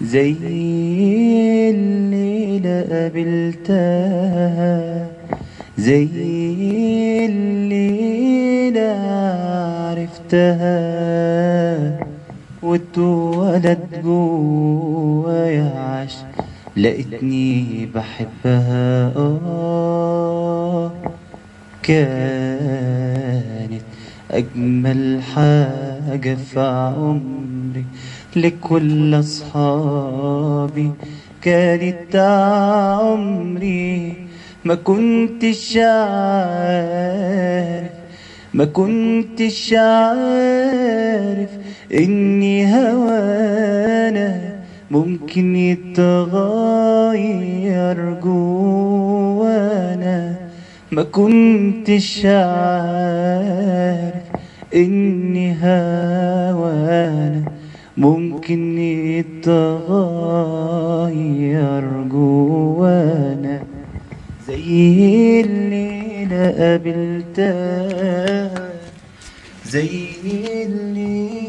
زي الليلة قابلتها زي الليلة عرفتها واتولد جوايا عاش لقيتني بحبها آه كانت أجمل حاجة في عمري لكل أصحابي كانت عمري ما كنتش عارف ما كنتش عارف إني هوانا ممكن يتغير جوانا ما كنتش عارف إني هوانا ممكن يتغير جوانا زي الليلة قابلتها زي الليلة